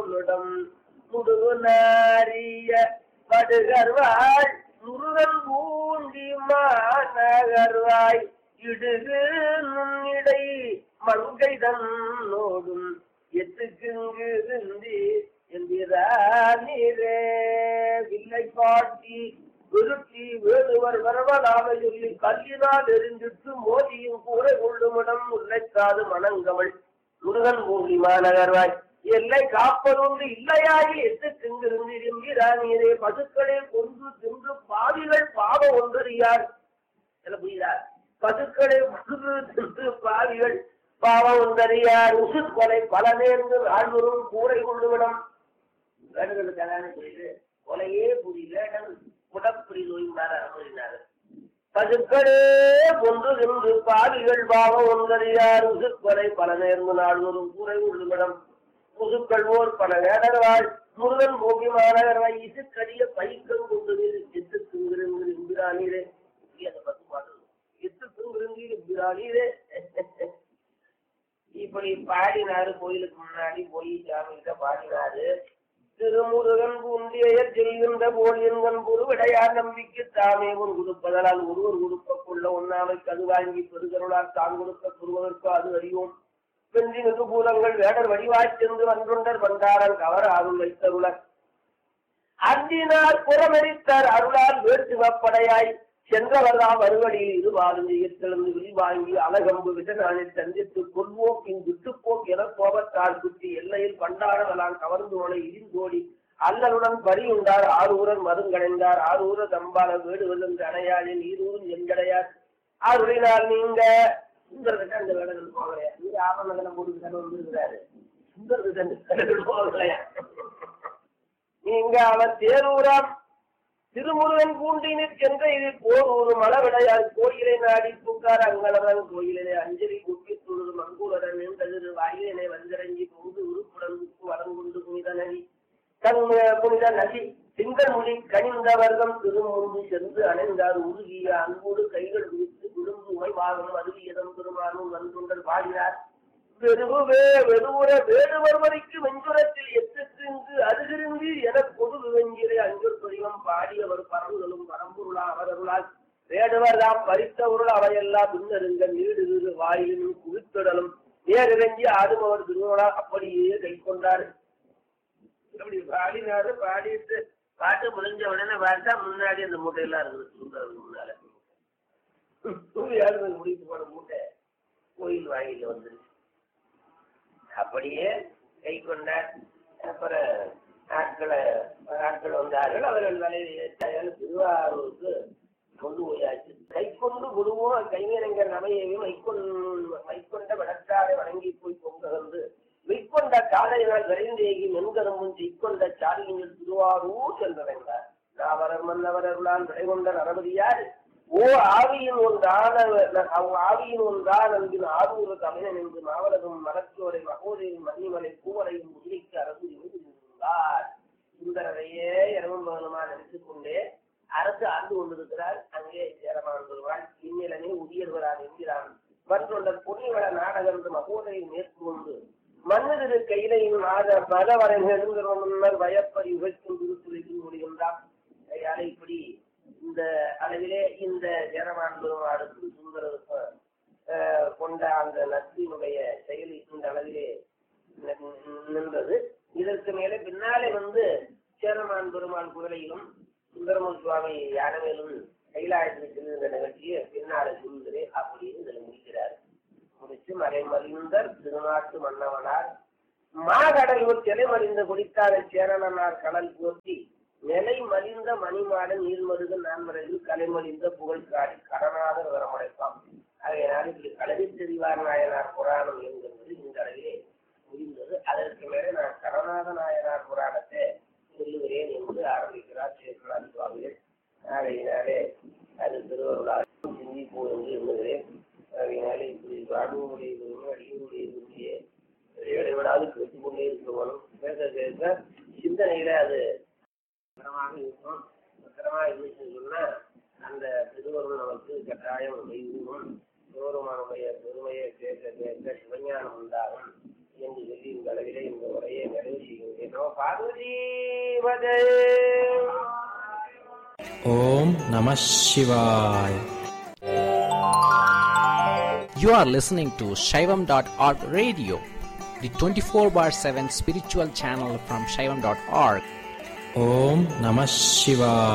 போலிடம் முடுகு நாரிய படுகர்வாள் முருகன் பூண்டி மாநகர்வாய் இடுகு நுண்ணிடை மங்கை தன்னோடும் எத்துக்குங்கு இந்தி எந்திரே வில்லை காட்டி விருத்தி வேடுவர் வரவலாக சொல்லி கல்லினால் எரிஞ்சிட்டு மோதியும் கூரை கொள்ளுமிடம் முல்லைக்காது மணங்கவள் முருகன் பூண்டி மாநகர்வாய் எல்லை காப்பதொன்று இல்லையாகி எட்டு திங்கிருந்து என்கிறானீரே பசுக்களை கொன்று தின்று பாவிகள் பாவம் ஒன்றறியார் என்ன புரியுதா பசுக்களை கொன்று தின்று பாவிகள் பாவம் ஒன்றறியார் உசு கொலை பல நேர்ந்து ஆழ்வரும் கூரை கொள்ளுவிடம் வேண்டுதலுக்கு அதானே புரியுது கொலையே புரியல குடப்பிடி நோயினார் அமரினார் பசுக்களே கொன்று தின்று பாவிகள் பாவம் ஒன்றறியார் உசு கொலை பல நேர்ந்து நாள்வரும் கூரை கொள்ளுவிடம் முதுக்கள்வோர் பல வேடர்வாள் முருகன் போகி மாநகர்வாய் இசுக்கடிய பைக்கம் கொண்டு எத்து திங்கிருங்கிற எம்பிரானீரே அந்த பத்து பாட்டு எத்து திங்கிருங்கிற எம்பிரானீரே இப்படி பாடினாரு கோயிலுக்கு முன்னாடி போய் சாமிகிட்ட பாடினாரு திருமுருகன் பூண்டியர் செல்கின்ற போல் என்கண் பொருவிடையார் நம்பிக்கை தாமே உன் கொடுப்பதனால் ஒருவர் கொடுக்க கொள்ள ஒன்னாமைக்கு அது வாங்கி பெருகருளால் தான் கொடுக்க பெறுவதற்கு அது அறியோம் வென்றி நிருபூலங்கள் வேடர் வடிவாய்ச் சென்று வன்றுண்டர் வந்தாரன் கவர் அருள் வைத்தருளர் அன்றினார் புறமெரித்தார் அருளால் வேட்டுவப்படையாய் சென்றவர்தாம் மறுவழியில் இருவாரும் எழுந்து விரிவாங்கி அலகம்பு விடநாளில் சந்தித்து கொள்வோக்கின் விட்டுப்போக் என கோபத்தால் குத்தி எல்லையில் பண்டாரவலான் கவர்ந்தோனை இடிந்தோடி அல்லலுடன் பறியுண்டார் ஆரூரன் மருங்கடைந்தார் ஆரூர தம்பால வேடுவதென்று அணையாளின் ஈரூரும் எங்கடையார் அருளினால் நீங்க சுந்தரகிட்ட அந்த வேடங்கள் போகலையா நீங்க ஆவணங்களை போட்டு கண்டு வந்திருக்கிறாரு சுந்தரகிட்ட அந்த வேடங்கள் போகலையா நீங்க அவர் தேரூராம் திருமுருகன் பூண்டினிற் சென்ற இது போர் ஒரு மலவிடையார் கோயிலை நாடி பூக்கார் அங்கலவன் கோயிலே அஞ்சலி குப்பி தொழுது மங்கூரன் நின்றதிரு வாயிலே வந்திறங்கி பொங்கு உருப்புடன் உப்பு வரங்குண்டு புனித நதி தன் புனித நதி திங்கள்மொழி கனிந்த வர்க்கம் திருமுன்பு சென்று அணைந்தார் உருகிய அன்போடு கைகள் விரித்து விழுந்து உமைவாகம் அருவியதம் பெருமானும் வந்துண்டல் பாடினார் வெறுவே வெறுவுற வேடுவர் வரைக்கு வெஞ்சுரத்தில் எத்துக்கு அருகிருந்து என பொது வெஞ்சிரை அஞ்சொல் பதிகம் பாடியவர் பரவுதலும் பரம்பொருளா அவரருளால் வேடுவர் தாம் பறித்தவருள் அவையெல்லாம் பின்னருங்க நீடு வாயிலும் குவித்தடலும் நேரிறங்கி ஆடுபவர் திருவிழா அப்படியே கை கொண்டார் அப்படி பாடினாரு பாடிட்டு பாட்டு முடிஞ்ச உடனே பார்த்தா முன்னாடி அந்த மூட்டையெல்லாம் இருக்குது சுந்தரம் முன்னால யாரு முடித்து போன மூட்டை கோயில் வாயில வந்துருச்சு அப்படியே கை கொண்டார் அப்புறம் ஆட்களை ஆட்கள் வந்தார்கள் அவர்கள் வலையில் திருவாரூருக்கு கொண்டு போயாச்சு கை கொண்டு குருவும் கைவினைஞர் நமையையும் மைக்கொண்டு மைக்கொண்ட வடக்காரை வணங்கி போய் பொங்ககந்து மெய்க்கொண்ட காலையினால் விரைந்தேகி மென்கரும்பும் செய்கொண்ட சாலியின் திருவாரூர் சென்றடைந்தார் நாவரர் மன்னவரர்களால் விடைகொண்ட நரபதியார் ஓ ஆவியின் ஒன்றான ஆவியின் ஒன்றான் அன்பின் ஆரூர தமிழன் என்று மாவலரும் மலர்ச்சோரை மகோதையும் மன்னிமலை பூவரையும் முதிரைக்கு அரசு இருந்தார் சுந்தரரையே இரவும் பகலுமா நினைத்துக் கொண்டே அரசு ஆண்டு கொண்டிருக்கிறார் அங்கே சேரமான் வருவாள் இந்நிலனே உரியர்வரான் என்கிறான் மற்றொண்டர் பொன்னிவள நாடகம் மகோதையை மேற்கொண்டு மன்னதிரு கையிலையும் மாத பலவரை நெருங்கிற முன்னர் வயப்பறி உகைக்கும் திருத்துறைக்கு முடிகின்றான் கையால இப்படி இந்த அளவிலே இந்த ஜனமான் பெருமாளுக்கு சுந்தரருக்கு கொண்ட அந்த நட்பினுடைய செயல் இந்த அளவிலே நின்றது இதற்கு மேலே பின்னாலே வந்து சேரமான் பெருமாள் குதிரையிலும் சுந்தரமன் சுவாமி யானவேலும் கைலாயத்தில் செல்கின்ற நிகழ்ச்சியை பின்னாலே சொல்கிறே அப்படின்னு இதில் முடிக்கிறார் முடிச்சு மறைமறிந்தர் திருநாட்டு மன்னவனார் மாகடலூர் சிலைமறிந்த குடித்தார சேரணனார் கடல் போர்த்தி நிலை மலிந்த மணிமாட நீர்மருக நான்மறையில் கலைமலிந்த புகழ் காடி கடனாதர் வரமடைப்பான் ஆகையினால் இப்படி கலவி தெரிவார் நாயனார் புராணம் என்கிறது இந்த அளவிலே முடிந்தது அதற்கு மேலே நான் கடநாத நாயனார் புராணத்தை சொல்லுகிறேன் என்று ஆரம்பிக்கிறார் சேக்கலார் சுவாமிகள் ஆகையினாலே அது திருவருளால் சிந்திப்போம் என்று எண்ணுகிறேன் ஆகையினாலே இப்படி வாழ்வுடைய அடியுடைய விரும்பிய இடைவிடாது கேட்டுக் கொண்டே இருக்கணும் பேச பேச சிந்தனையில அது பத்திரமாக இருக்கும் பத்திரமா இருந்துச்சுன்னு சொன்னா அந்த திருவருள் நமக்கு கட்டாயம் செய்வோம் சிவருமானுடைய பெருமையை கேட்க கேட்க சிவஞானம் உண்டாகும் என்று சொல்லி இந்த அளவிலே இந்த உரையை நிறைவு செய்கின்றேனோ பார்வதீபதே Om Namah Shivaya. You are listening to Shaivam.org radio, the 24 bar 7 spiritual channel from Shaivam.org. Om Namah Shivaya.